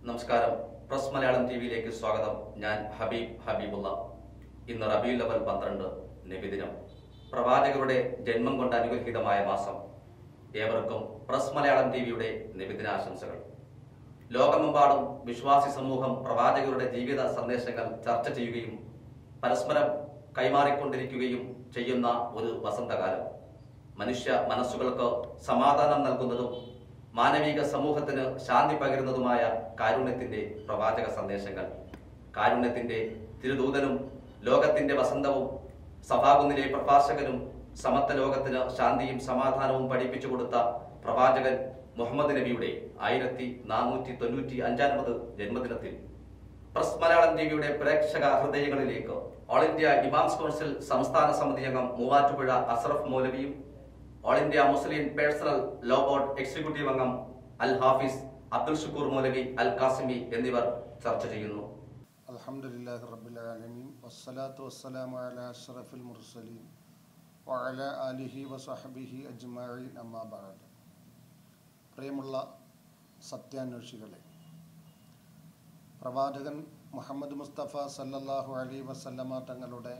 നമസ്കാരം press Malayalam T വിയിലേക്ക് സ്വാഗതം ഞാൻ ഹബീബ് ഹബീബുള്ള ഇന്ന് റബീൽ ലവൽ പന്ത്രണ്ട് നബിദിനം പ്രവാചകരുടെ ജന്മം കൊണ്ട് അനുഗ്രഹീതമായ മാസം ഏവർക്കും പ്രസ് മലയാളം ടി വിയുടെ നബിദിനാശംസകൾ ലോകമെമ്പാടും വിശ്വാസി സമൂഹം പ്രവാചകരുടെ ജീവിത സന്ദേശങ്ങൾ ചർച്ച ചെയ്യുകയും പരസ്പരം കൈമാറിക്കൊണ്ടിരിക്കുകയും ചെയ്യുന്ന ഒരു വസന്തകാലം മനുഷ്യ മനസ്സുകൾക്ക് സമാധാനം നൽകുന്നതും മാനവിക സമൂഹത്തിന് ശാന്തി പകരുന്നതുമായ കാരുണ്യത്തിന്റെ പ്രവാചക സന്ദേശങ്ങൾ കാരുണ്യത്തിന്റെ തിരുദൂതനും ലോകത്തിന്റെ വസന്തവും സഭാകുന്നിലെ പ്രഭാഷകനും സമത്വ ലോകത്തിന് ശാന്തിയും സമാധാനവും പഠിപ്പിച്ചു കൊടുത്ത പ്രവാചകൻ മുഹമ്മദ് നബിയുടെ ആയിരത്തി നാനൂറ്റി തൊണ്ണൂറ്റി അഞ്ചാമത് ജന്മദിനത്തിൽ പ്രസ് മലയാളം ടിവിയുടെ പ്രേക്ഷക ഹൃദയങ്ങളിലേക്ക് ഓൾ ഇന്ത്യ ഇമാംസ് കൗൺസിൽ സംസ്ഥാന സമിതി അംഗം മൂവാറ്റുപുഴ അസ്രഫ് മൗലവിയും all India Muslim personal law board executive അംഗം അൽ ഹാഫിസ് അബ്ദുൽ ഷുക്കൂർ മൗലവി അൽ കാസിമി എന്നിവർ ചർച്ച ചെയ്യുന്നു അൽഹംദുലില്ലാഹി റബ്ബിൽ ആലമീൻ വസ്സലാത്തു വസ്സലാമു അലാ അഷ്റഫിൽ മുർസലീൻ വഅല ആലിഹി വസഹബിഹി അജ്മഈൻ അമ്മാ ബഅദ് പ്രിയമുള്ള സത്യാന്വേഷികളെ പ്രവാചകൻ മുഹമ്മദ് മുസ്തഫ സല്ലല്ലാഹു അലൈഹി വസല്ലമ തങ്ങളുടെ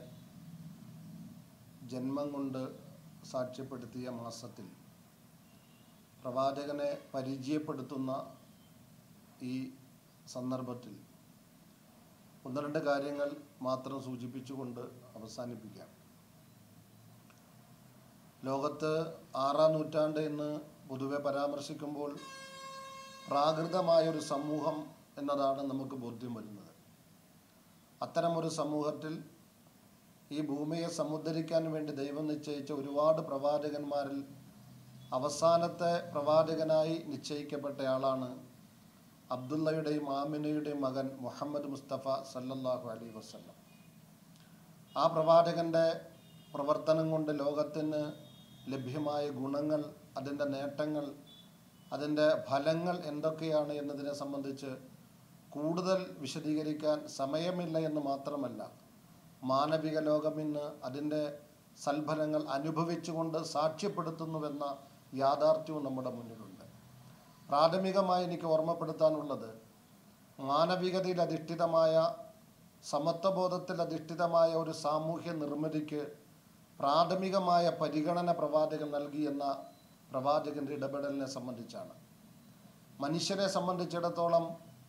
ജന്മം കൊണ്ട് സാക്ഷ്യപ്പെടുത്തിയ മാസത്തിൽ പ്രവാചകനെ പരിചയപ്പെടുത്തുന്ന ഈ സന്ദർഭത്തിൽ ഒന്ന് രണ്ട് കാര്യങ്ങൾ മാത്രം സൂചിപ്പിച്ചുകൊണ്ട് അവസാനിപ്പിക്കാം ലോകത്ത് ആറാം നൂറ്റാണ്ട് എന്ന് പൊതുവെ പരാമർശിക്കുമ്പോൾ പ്രാകൃതമായൊരു സമൂഹം എന്നതാണ് നമുക്ക് ബോധ്യം വരുന്നത് അത്തരമൊരു സമൂഹത്തിൽ ഈ ഭൂമിയെ സമുദ്ധരിക്കാൻ വേണ്ടി ദൈവം നിശ്ചയിച്ച ഒരുപാട് പ്രവാചകന്മാരിൽ അവസാനത്തെ പ്രവാചകനായി നിശ്ചയിക്കപ്പെട്ടയാളാണ് അബ്ദുള്ളയുടെയും ആമിനയുടെയും മകൻ മുഹമ്മദ് മുസ്തഫ സല്ലല്ലാഹു അലൈഹി വസല്ലം ആ പ്രവാചകന്റെ പ്രവർത്തനം കൊണ്ട് ലോകത്തിന് ലഭ്യമായ ഗുണങ്ങൾ അതിൻ്റെ നേട്ടങ്ങൾ അതിൻ്റെ ഫലങ്ങൾ എന്തൊക്കെയാണ് എന്നതിനെ സംബന്ധിച്ച് കൂടുതൽ വിശദീകരിക്കാൻ സമയമില്ല എന്ന് മാത്രമല്ല മാനവിക ലോകം ഇന്ന് അതിൻ്റെ സൽഫലങ്ങൾ അനുഭവിച്ചുകൊണ്ട് സാക്ഷ്യപ്പെടുത്തുന്നുവെന്ന യാഥാർത്ഥ്യവും നമ്മുടെ മുന്നിലുണ്ട് പ്രാഥമികമായി എനിക്ക് ഓർമ്മപ്പെടുത്താനുള്ളത് മാനവികതയിൽ അധിഷ്ഠിതമായ സമത്വബോധത്തിൽ അധിഷ്ഠിതമായ ഒരു സാമൂഹ്യ നിർമ്മിതിക്ക് പ്രാഥമികമായ പരിഗണന പ്രവാചകൻ നൽകി എന്ന പ്രവാചകന്റെ ഇടപെടലിനെ സംബന്ധിച്ചാണ് മനുഷ്യരെ സംബന്ധിച്ചിടത്തോളം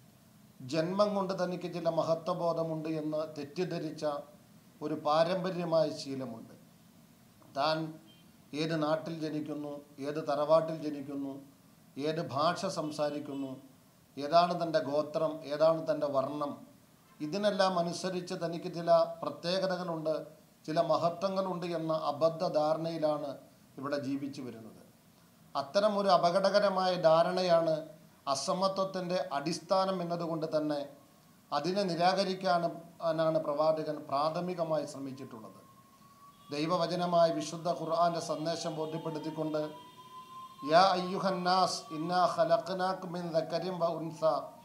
ജന്മം കൊണ്ട് തനിക്ക് ചില മഹത്വബോധമുണ്ട് എന്ന് തെറ്റിദ്ധരിച്ച ഒരു പാരമ്പര്യമായ ശീലമുണ്ട് താൻ ഏത് നാട്ടിൽ ജനിക്കുന്നു ഏത് തറവാട്ടിൽ ജനിക്കുന്നു ഏത് ഭാഷ സംസാരിക്കുന്നു ഏതാണ് തൻ്റെ ഗോത്രം ഏതാണ് തൻ്റെ വർണ്ണം ഇതിനെല്ലാം അനുസരിച്ച് തനിക്ക് ചില പ്രത്യേകതകളുണ്ട് ചില മഹത്വങ്ങളുണ്ട് എന്ന അബദ്ധ ധാരണയിലാണ് ഇവിടെ ജീവിച്ചു വരുന്നത് അത്തരം ഒരു അപകടകരമായ ധാരണയാണ് അസമത്വത്തിൻ്റെ അടിസ്ഥാനം എന്നതുകൊണ്ട് തന്നെ അതിനെ നിരാകരിക്കാനാണ് പ്രവാചകൻ പ്രാഥമികമായി ശ്രമിച്ചിട്ടുള്ളത് ദൈവവചനമായ വിശുദ്ധ ഖുർആന്റെ സന്ദേശം ബോധ്യപ്പെടുത്തിക്കൊണ്ട് യാ അയ്യുഹന്നാസ് ഇന്നാ ഖലഖനാകും മിൻ ദക്കരിൻ വ ഉൻസ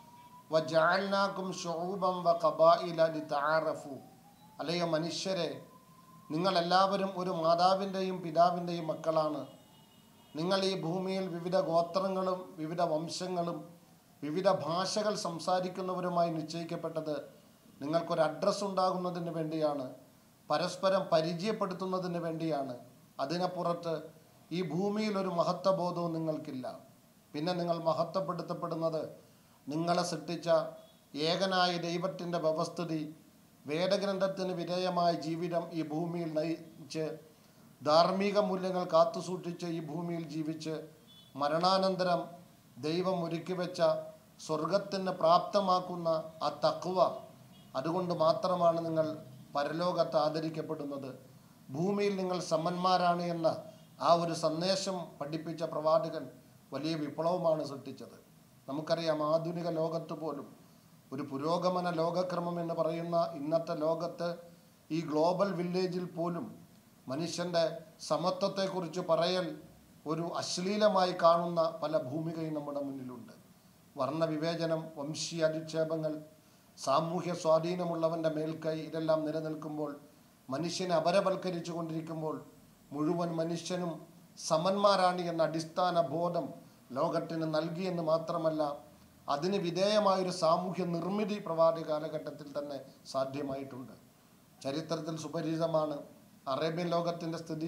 വജഅൽനാകും ശുഊബൻ വ ഖബായില ലിതആറഫു അല്ലയോ മനുഷ്യരെ നിങ്ങൾ എല്ലാവരും ഒരു മാതാവിൻ്റെയും പിതാവിൻ്റെയും മക്കളാണ് നിങ്ങൾ ഈ ഭൂമിയിൽ വിവിധ ഗോത്രങ്ങളും വിവിധ വംശങ്ങളും വിവിധ ഭാഷകൾ സംസാരിക്കുന്നവരുമായി നിശ്ചയിക്കപ്പെട്ടത് നിങ്ങൾക്കൊരു അഡ്രസ്സ് ഉണ്ടാകുന്നതിന് വേണ്ടിയാണ് പരസ്പരം പരിചയപ്പെടുത്തുന്നതിന് വേണ്ടിയാണ് അതിനപ്പുറത്ത് ഈ ഭൂമിയിൽ ഒരു മഹത്വബോധവും നിങ്ങൾക്കില്ല പിന്നെ നിങ്ങൾ മഹത്വപ്പെടുത്തപ്പെടുന്നത് നിങ്ങളെ സൃഷ്ടിച്ച ഏകനായ ദൈവത്തിൻ്റെ വ്യവസ്ഥിതി വേദഗ്രന്ഥത്തിന് വിധേയമായ ജീവിതം ഈ ഭൂമിയിൽ നയിച്ച് ധാർമ്മിക മൂല്യങ്ങൾ കാത്തുസൂക്ഷിച്ച് ഈ ഭൂമിയിൽ ജീവിച്ച് മരണാനന്തരം ദൈവം ഒരുക്കി വെച്ച സ്വർഗത്തിന് പ്രാപ്തമാക്കുന്ന ആ തക്കുവ അതുകൊണ്ട് മാത്രമാണ് നിങ്ങൾ പരലോകത്ത് ആദരിക്കപ്പെടുന്നത് ഭൂമിയിൽ നിങ്ങൾ സമന്മാരാണ് എന്ന ആ ഒരു സന്ദേശം പഠിപ്പിച്ച പ്രവാചകൻ വലിയ വിപ്ലവമാണ് സൃഷ്ടിച്ചത് നമുക്കറിയാം ആധുനിക ലോകത്ത് പോലും ഒരു പുരോഗമന ലോകക്രമം എന്ന് പറയുന്ന ഇന്നത്തെ ലോകത്ത് ഈ ഗ്ലോബൽ വില്ലേജിൽ പോലും മനുഷ്യൻ്റെ സമത്വത്തെക്കുറിച്ച് പറയൽ ഒരു അശ്ലീലമായി കാണുന്ന പല ഭൂമികയും നമ്മുടെ മുന്നിലുണ്ട് വർണ്ണവിവേചനം വംശീയ അധിക്ഷേപങ്ങൾ സാമൂഹ്യ സ്വാധീനമുള്ളവൻ്റെ മേൽക്കൈ ഇതെല്ലാം നിലനിൽക്കുമ്പോൾ മനുഷ്യനെ അപരവൽക്കരിച്ചു കൊണ്ടിരിക്കുമ്പോൾ മുഴുവൻ മനുഷ്യനും സമന്മാരാണ് എന്ന അടിസ്ഥാന ബോധം ലോകത്തിന് നൽകിയെന്ന് മാത്രമല്ല അതിന് വിധേയമായൊരു സാമൂഹ്യ നിർമ്മിതി പ്രവാചക കാലഘട്ടത്തിൽ തന്നെ സാധ്യമായിട്ടുണ്ട് ചരിത്രത്തിൽ സുപരിചിതമാണ് അറേബ്യൻ ലോകത്തിൻ്റെ സ്ഥിതി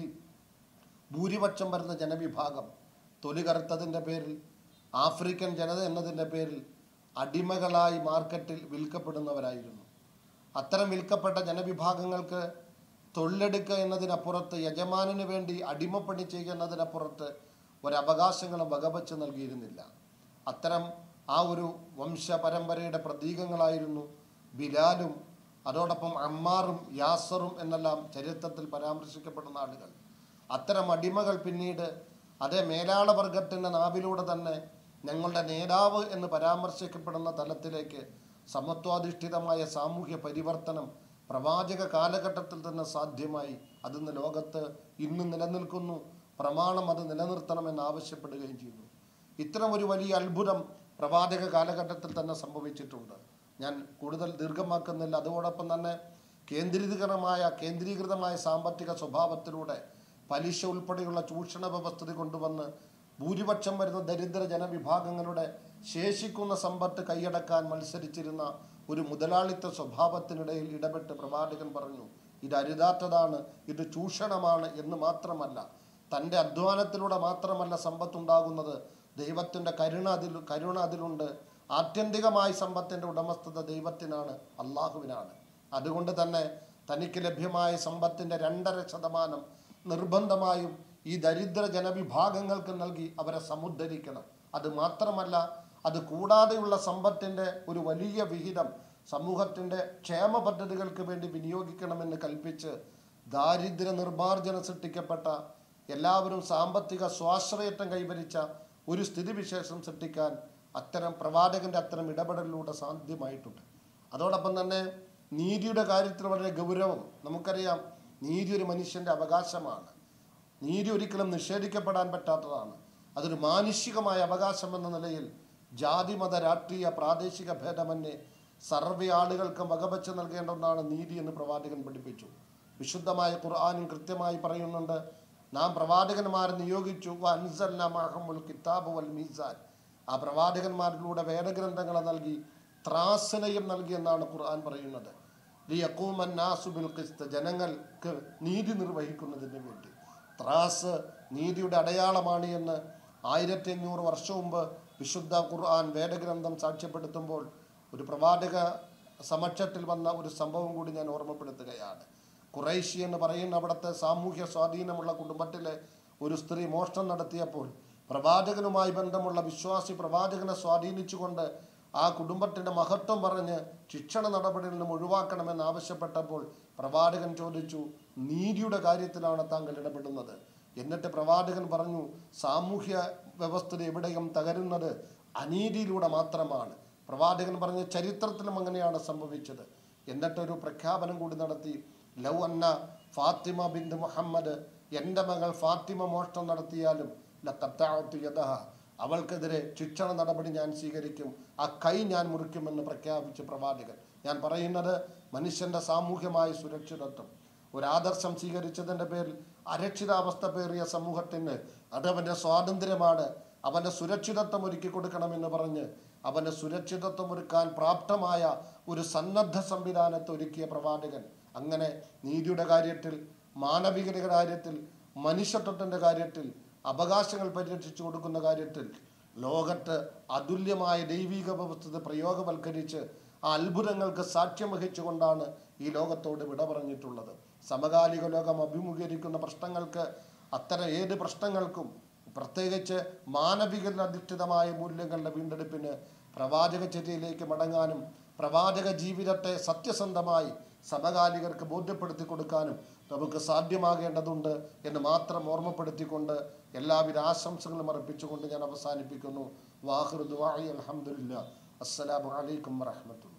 ഭൂരിപക്ഷം വരുന്ന ജനവിഭാഗം തൊലി കറുത്തതിൻ്റെ പേരിൽ ആഫ്രിക്കൻ ജനത എന്നതിൻ്റെ പേരിൽ അടിമകളായി മാർക്കറ്റിൽ വിൽക്കപ്പെടുന്നവരായിരുന്നു അത്തരം വിൽക്കപ്പെട്ട ജനവിഭാഗങ്ങൾക്ക് തൊഴിലെടുക്കുക എന്നതിനപ്പുറത്ത് യജമാനന് വേണ്ടി അടിമപ്പണി ചെയ്യുക എന്നതിനപ്പുറത്ത് ഒരവകാശങ്ങളും വകവച്ച് നൽകിയിരുന്നില്ല അത്തരം ആ ഒരു വംശപരമ്പരയുടെ പ്രതീകങ്ങളായിരുന്നു ബിലാലും അതോടൊപ്പം അമ്മാറും യാസറും എന്നെല്ലാം ചരിത്രത്തിൽ പരാമർശിക്കപ്പെടുന്ന ആളുകൾ അത്തരം അടിമകൾ പിന്നീട് അതേ മേലാളവർഗത്തിൻ്റെ നാവിലൂടെ തന്നെ ഞങ്ങളുടെ നേതാവ് എന്ന് പരാമർശിക്കപ്പെടുന്ന തലത്തിലേക്ക് സമത്വാധിഷ്ഠിതമായ സാമൂഹ്യ പരിവർത്തനം പ്രവാചക കാലഘട്ടത്തിൽ തന്നെ സാധ്യമായി അതിന്ന് ലോകത്ത് ഇന്ന് നിലനിൽക്കുന്നു പ്രമാണം അത് നിലനിർത്തണമെന്ന് ആവശ്യപ്പെടുകയും ചെയ്യുന്നു ഇത്തരം ഒരു വലിയ അത്ഭുതം പ്രവാചക കാലഘട്ടത്തിൽ തന്നെ സംഭവിച്ചിട്ടുണ്ട് ഞാൻ കൂടുതൽ ദീർഘമാക്കുന്നില്ല അതോടൊപ്പം തന്നെ കേന്ദ്രീകൃതമായ കേന്ദ്രീകൃതമായ സാമ്പത്തിക സ്വഭാവത്തിലൂടെ പലിശ ഉൾപ്പെടെയുള്ള ചൂഷണ വ്യവസ്ഥിതി കൊണ്ടുവന്ന് ഭൂരിപക്ഷം വരുന്ന ദരിദ്ര ജനവിഭാഗങ്ങളുടെ ശേഷിക്കുന്ന സമ്പത്ത് കൈയടക്കാൻ മത്സരിച്ചിരുന്ന ഒരു മുതലാളിത്ത സ്വഭാവത്തിനിടയിൽ ഇടപെട്ട് പ്രവാചകൻ പറഞ്ഞു ഇത് അരുതാത്തതാണ് ഇത് ചൂഷണമാണ് എന്ന് മാത്രമല്ല തൻ്റെ അധ്വാനത്തിലൂടെ മാത്രമല്ല സമ്പത്തുണ്ടാകുന്നത് ദൈവത്തിൻ്റെ കരുണ അതിൽ കരുണ അതിലുണ്ട് ആത്യന്തികമായി സമ്പത്തിൻ്റെ ഉടമസ്ഥത ദൈവത്തിനാണ് അള്ളാഹുവിനാണ് അതുകൊണ്ട് തന്നെ തനിക്ക് ലഭ്യമായ സമ്പത്തിൻ്റെ രണ്ടര ശതമാനം നിർബന്ധമായും ഈ ദരിദ്ര ജനവിഭാഗങ്ങൾക്ക് നൽകി അവരെ സമുദ്ധരിക്കണം അത് മാത്രമല്ല അത് കൂടാതെയുള്ള സമ്പത്തിൻ്റെ ഒരു വലിയ വിഹിതം സമൂഹത്തിൻ്റെ ക്ഷേമ പദ്ധതികൾക്ക് വേണ്ടി വിനിയോഗിക്കണമെന്ന് കൽപ്പിച്ച് ദാരിദ്ര്യ നിർമ്മാർജ്ജനം സൃഷ്ടിക്കപ്പെട്ട എല്ലാവരും സാമ്പത്തിക സ്വാശ്രയത്വം കൈവരിച്ച ഒരു സ്ഥിതിവിശേഷം സൃഷ്ടിക്കാൻ അത്തരം പ്രവാചകന്റെ അത്തരം ഇടപെടലിലൂടെ സാധ്യമായിട്ടുണ്ട് അതോടൊപ്പം തന്നെ നീതിയുടെ കാര്യത്തിൽ വളരെ ഗൗരവം നമുക്കറിയാം നീതി ഒരു മനുഷ്യന്റെ അവകാശമാണ് നീതി ഒരിക്കലും നിഷേധിക്കപ്പെടാൻ പറ്റാത്തതാണ് അതൊരു മാനുഷികമായ അവകാശം എന്ന നിലയിൽ ജാതി മത രാഷ്ട്രീയ പ്രാദേശിക ഭേദമന്യേ സർവ്വ ആളുകൾക്കും വകവച്ച് നൽകേണ്ട ഒന്നാണ് നീതി എന്ന് പ്രവാചകൻ പഠിപ്പിച്ചു വിശുദ്ധമായ ഖുർആാനും കൃത്യമായി പറയുന്നുണ്ട് നാം പ്രവാചകന്മാരെ നിയോഗിച്ചു അൻസൽനാമഹമുൽ കിതാബ് വൽ മീസാൻ ആ പ്രവാചകന്മാരിലൂടെ വേദഗ്രന്ഥങ്ങളെ നൽകി ത്രാസനയും നൽകി എന്നാണ് ഖുർആൻ പറയുന്നത് ലിയഖൂമൻ നാസു ബിൽ ഖിസ്ത് ജനങ്ങൾക്ക് നീതി നിർവഹിക്കുന്നതിന് വേണ്ടി ത്രാസ് നീതിയുടെ അടയാളമാണ് എന്ന് ആയിരത്തി അഞ്ഞൂറ് വർഷം മുമ്പ് വിശുദ്ധ ഖുർആൻ വേദഗ്രന്ഥം സാക്ഷ്യപ്പെടുത്തുമ്പോൾ ഒരു പ്രവാചക സമക്ഷത്തിൽ വന്ന ഒരു സംഭവം കൂടി ഞാൻ ഓർമ്മപ്പെടുത്തുകയാണ് ഖുറൈശി എന്ന് പറയുന്ന അവിടുത്തെ സാമൂഹ്യ സ്വാധീനമുള്ള കുടുംബത്തിലെ ഒരു സ്ത്രീ മോഷണം നടത്തിയപ്പോൾ പ്രവാചകനുമായി ബന്ധമുള്ള വിശ്വാസി പ്രവാചകനെ സ്വാധീനിച്ചുകൊണ്ട് ആ കുടുംബത്തിന്റെ മഹത്വം പറഞ്ഞ് ശിക്ഷണ നടപടിയിൽ നിന്നും ഒഴിവാക്കണമെന്ന് ആവശ്യപ്പെട്ടപ്പോൾ പ്രവാചകൻ ചോദിച്ചു നീതിയുടെ കാര്യത്തിലാണ് താങ്കൾ ഇടപെടുന്നത് എന്നിട്ട് പ്രവാചകൻ പറഞ്ഞു സാമൂഹ്യ വ്യവസ്ഥ എവിടെയും തകരുന്നത് അനീതിയിലൂടെ മാത്രമാണ് പ്രവാചകൻ പറഞ്ഞ ചരിത്രത്തിലും അങ്ങനെയാണ് സംഭവിച്ചത് എന്നിട്ടൊരു പ്രഖ്യാപനം കൂടി നടത്തി ലൗ അന്ന ഫാത്തിമ ബിന്ദു മുഹമ്മദ് എൻ്റെ മകൾ ഫാത്തിമ മോഷണം നടത്തിയാലും ലഖത്തഅതു യദഹ അവൾക്കെതിരെ ശിക്ഷണ നടപടി ഞാൻ സ്വീകരിക്കും ആ കൈ ഞാൻ മുറിക്കുമെന്ന് പ്രഖ്യാപിച്ച പ്രവാചകൻ ഞാൻ പറയുന്നത് മനുഷ്യന്റെ സാമൂഹ്യമായ സുരക്ഷിതത്വം ഒരു ആദർശം സ്വീകരിച്ചതിൻ്റെ പേരിൽ അരക്ഷിതാവസ്ഥ പേറിയ സമൂഹത്തിന് അതവൻ്റെ സ്വാതന്ത്ര്യമാണ് അവൻ്റെ സുരക്ഷിതത്വം ഒരുക്കി കൊടുക്കണമെന്ന് പറഞ്ഞ് അവൻ്റെ സുരക്ഷിതത്വം ഒരുക്കാൻ പ്രാപ്തമായ ഒരു സന്നദ്ധ സംവിധാനത്തെ ഒരുക്കിയ പ്രവാചകൻ അങ്ങനെ നീതിയുടെ കാര്യത്തിൽ മാനവികതയുടെ കാര്യത്തിൽ മനുഷ്യത്വത്തിൻ്റെ കാര്യത്തിൽ അവകാശങ്ങൾ പരിരക്ഷിച്ചു കൊടുക്കുന്ന കാര്യത്തിൽ ലോകത്ത് അതുല്യമായ ദൈവിക വ്യവസ്ഥ പ്രയോഗവൽക്കരിച്ച് ആ അത്ഭുതങ്ങൾക്ക് സാക്ഷ്യം വഹിച്ചുകൊണ്ടാണ് ഈ ലോകത്തോട് വിട പറഞ്ഞിട്ടുള്ളത് സമകാലിക ലോകം അഭിമുഖീകരിക്കുന്ന പ്രശ്നങ്ങൾക്ക് അത്തരം ഏത് പ്രശ്നങ്ങൾക്കും പ്രത്യേകിച്ച് മാനവിക അധിഷ്ഠിതമായ മൂല്യങ്ങളുടെ വീണ്ടെടുപ്പിന് പ്രവാചക ചര്യയിലേക്ക് മടങ്ങാനും പ്രവാചക ജീവിതത്തെ സത്യസന്ധമായി സമകാലികർക്ക് ബോധ്യപ്പെടുത്തി കൊടുക്കാനും നമുക്ക് സാധ്യമാകേണ്ടതുണ്ട് എന്ന് മാത്രം ഓർമ്മപ്പെടുത്തിക്കൊണ്ട് എല്ലാവിധ ആശംസകളും അർപ്പിച്ചുകൊണ്ട് ഞാൻ അവസാനിപ്പിക്കുന്നു വാഹൃദ് വാഹി അലഹമുല്ല അസ്സലാമു അലൈക്കും വറഹമത്തുള്ള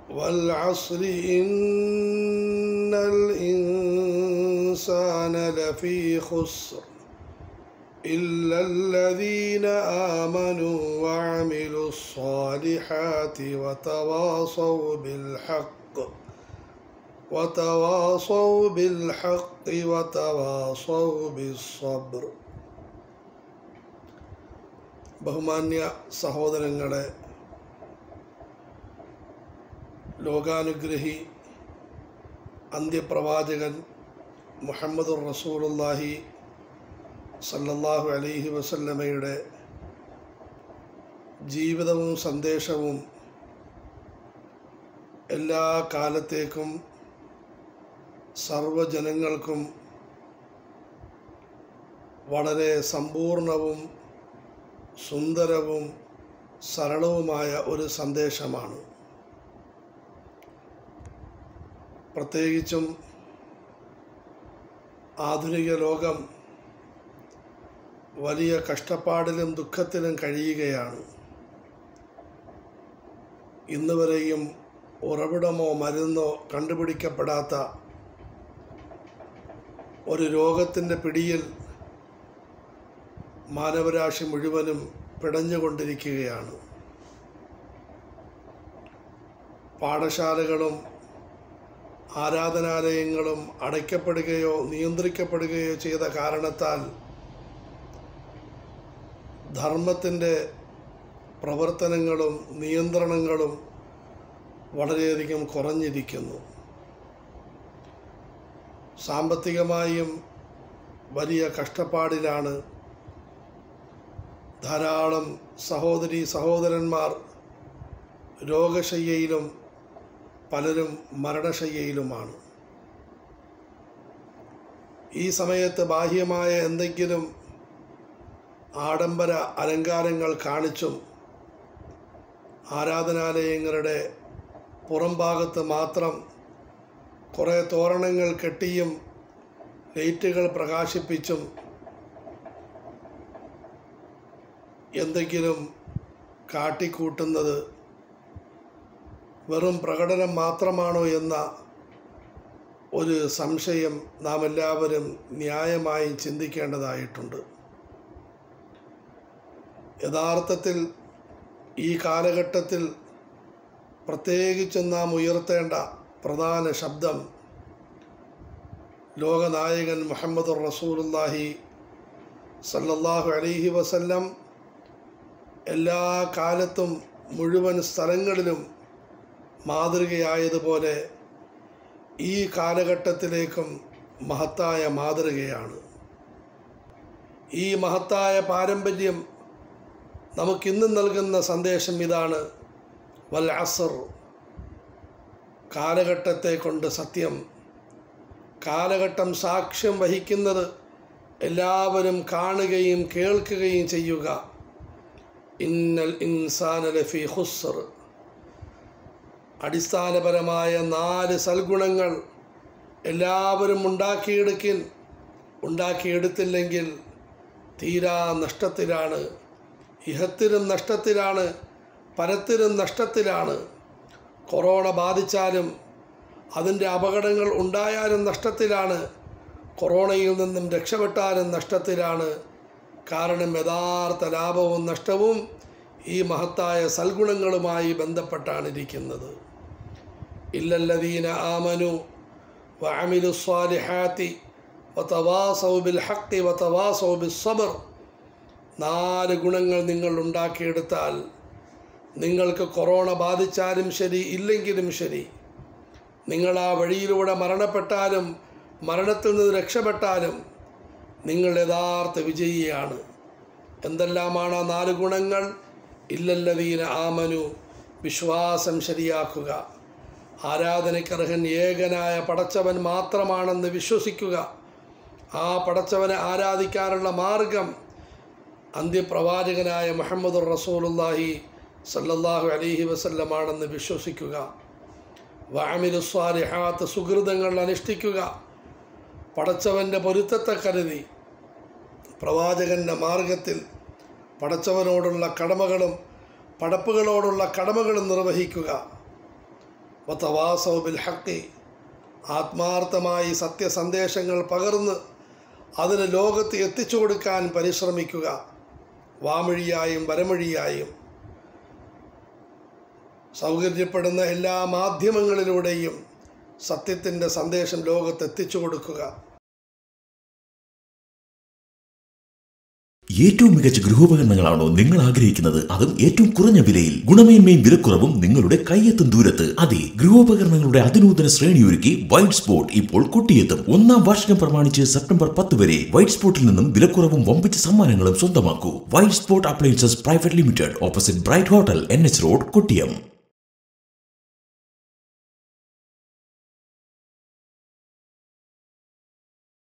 والعصر إن الإنسان لفي خسر إلا الذين آمنوا وعملوا الصالحات وتواصوا بالحق وتواصوا بالحق وتواصوا بالصبر ബഹുമാന്യ സഹോദരങ്ങളെ ലോകാനുഗ്രഹി അന്ത്യപ്രവാചകൻ മുഹമ്മദുർ റസൂലുള്ളാഹി സല്ലല്ലാഹു അലൈഹി വസല്ലമയുടെ ജീവിതവും സന്ദേശവും എല്ലാ കാലത്തേക്കും സർവജനങ്ങൾക്കും വളരെ സമ്പൂർണവും സുന്ദരവും സരളവുമായ ഒരു സന്ദേശമാണ് പ്രത്യേകിച്ചും ആധുനിക ലോകം വലിയ കഷ്ടപ്പാടിലും ദുഃഖത്തിലും കഴിയുകയാണ് ഇന്ന് വരെയും ഉറവിടമോ മരുന്നോ കണ്ടുപിടിക്കപ്പെടാത്ത ഒരു രോഗത്തിൻ്റെ പിടിയിൽ മാനവരാശി മുഴുവനും പിടഞ്ഞുകൊണ്ടിരിക്കുകയാണ് പാഠശാലകളും ആരാധനാലയങ്ങളും അടയ്ക്കപ്പെടുകയോ നിയന്ത്രിക്കപ്പെടുകയോ ചെയ്ത കാരണത്താൽ ധർമ്മത്തിൻ്റെ പ്രവർത്തനങ്ങളും നിയന്ത്രണങ്ങളും വളരെയധികം കുറഞ്ഞിരിക്കുന്നു സാമ്പത്തികമായും വലിയ കഷ്ടപ്പാടിലാണ് ധാരാളം സഹോദരി സഹോദരന്മാർ രോഗശയ്യയിലും പലരും മരണശയ്യയിലുമാണ് ഈ സമയത്ത് ബാഹ്യമായ എന്തെങ്കിലും ആഡംബര അലങ്കാരങ്ങൾ കാണിച്ചും ആരാധനാലയങ്ങളുടെ പുറംഭാഗത്ത് മാത്രം കുറേ തോരണങ്ങൾ കെട്ടിയും ലൈറ്റുകൾ പ്രകാശിപ്പിച്ചും എന്തെങ്കിലും കാട്ടിക്കൂട്ടുന്നത് വെറും പ്രകടനം മാത്രമാണോ എന്ന ഒരു സംശയം നാം എല്ലാവരും ന്യായമായും ചിന്തിക്കേണ്ടതായിട്ടുണ്ട് യഥാർത്ഥത്തിൽ ഈ കാലഘട്ടത്തിൽ പ്രത്യേകിച്ചും നാം ഉയർത്തേണ്ട പ്രധാന ശബ്ദം ലോകനായകൻ മുഹമ്മദ് റസൂലുല്ലാഹി സല്ലല്ലാഹു അലൈഹി വസല്ലം എല്ലാ കാലത്തും മുഴുവൻ സ്ഥലങ്ങളിലും മാതൃകയായതുപോലെ ഈ കാലഘട്ടത്തിലേക്കും മഹത്തായ മാതൃകയാണ് ഈ മഹത്തായ പാരമ്പര്യം നമുക്കിന്നും നൽകുന്ന സന്ദേശം ഇതാണ് വൽ അസർ കാലഘട്ടത്തെ കൊണ്ട് സത്യം കാലഘട്ടം സാക്ഷ്യം വഹിക്കുന്നത് എല്ലാവരും കാണുകയും കേൾക്കുകയും ചെയ്യുക ഇന്നൽ ഇൻസാന ലഫി ഹുസർ അടിസ്ഥാനപരമായ നാല് സൽഗുണങ്ങൾ എല്ലാവരും ഉണ്ടാക്കിയെടുക്കിൻ ഉണ്ടാക്കിയെടുത്തില്ലെങ്കിൽ തീരാ നഷ്ടത്തിലാണ് ഇഹത്തിലും നഷ്ടത്തിലാണ് പരത്തിലും നഷ്ടത്തിലാണ് കൊറോണ ബാധിച്ചാലും അതിൻ്റെ അപകടങ്ങൾ ഉണ്ടായാലും നഷ്ടത്തിലാണ് കൊറോണയിൽ നിന്നും രക്ഷപ്പെട്ടാലും നഷ്ടത്തിലാണ് കാരണം യഥാർത്ഥ ലാഭവും നഷ്ടവും ഈ മഹത്തായ സൽഗുണങ്ങളുമായി ബന്ധപ്പെട്ടാണ് ഇരിക്കുന്നത് ഇല്ലല്ലദീന ആമനു വഅമിലു സ്വാലിഹാത്തി വതവാസൗ ബിൽ ഹഖി വതവാസൗ ബിസ് സബർ നാല് ഗുണങ്ങൾ നിങ്ങൾ ഉണ്ടാക്കിയെടുത്താൽ നിങ്ങൾക്ക് കൊറോണ ബാധിച്ചാലും ശരി ഇല്ലെങ്കിലും ശരി നിങ്ങൾ ആ വഴിയിലൂടെ മരണപ്പെട്ടാലും മരണത്തിൽ നിന്ന് രക്ഷപ്പെട്ടാലും നിങ്ങൾ യഥാർത്ഥ വിജയിയാണ് എന്തെല്ലാമാണ് ആ നാല് ഗുണങ്ങൾ ഇല്ലല്ലതീന ആമനു വിശ്വാസം ശരിയാക്കുക ആരാധനയ്ക്കർഹൻ ഏകനായ പടച്ചവൻ മാത്രമാണെന്ന് വിശ്വസിക്കുക ആ പടച്ചവനെ ആരാധിക്കാനുള്ള മാർഗം അന്ത്യപ്രവാചകനായ മുഹമ്മദ് റസൂലുല്ലാഹി സല്ലല്ലാഹു അലൈഹി വസല്ലമാണെന്ന് വിശ്വസിക്കുക വാമിലുസ്വാലിഹാത്ത് സുഹൃതങ്ങൾ അനുഷ്ഠിക്കുക പടച്ചവൻ്റെ പൊരുത്തത്തെ കരുതി പ്രവാചകൻ്റെ മാർഗത്തിൽ പടച്ചവനോടുള്ള കടമകളും പടപ്പുകളോടുള്ള കടമകളും നിർവഹിക്കുക വത്തവാസൗബിൽ ഹക്കി ആത്മാർത്ഥമായി സത്യസന്ദേശങ്ങൾ പകർന്ന് അതിന് ലോകത്ത് എത്തിച്ചു കൊടുക്കാൻ പരിശ്രമിക്കുക വാമൊഴിയായും വരമൊഴിയായും സൗകര്യപ്പെടുന്ന എല്ലാ മാധ്യമങ്ങളിലൂടെയും സത്യത്തിൻ്റെ സന്ദേശം ലോകത്ത് എത്തിച്ചു കൊടുക്കുക ഏറ്റവും മികച്ച ഗൃഹോപകരണങ്ങളാണോ നിങ്ങൾ ആഗ്രഹിക്കുന്നത് അതും ഏറ്റവും കുറഞ്ഞ വിലയിൽ ഗുണമേന്മയും വിലക്കുറവും നിങ്ങളുടെ കയ്യെത്തും ദൂരത്ത് അതെ ഗൃഹോപകരണങ്ങളുടെ അതിനൂതന ശ്രേണിയൊരുക്കി വൈറ്റ് സ്പോട്ട് ഇപ്പോൾ കൊട്ടിയെത്തും ഒന്നാം വാർഷികം പ്രമാണിച്ച് സെപ്റ്റംബർ പത്ത് വരെ വൈറ്റ് സ്പോട്ടിൽ നിന്നും വിലക്കുറവും വമ്പിച്ച സമ്മാനങ്ങളും സ്വന്തമാക്കൂ white spot appliances private limited opposite bright hotel N H road Kottiyam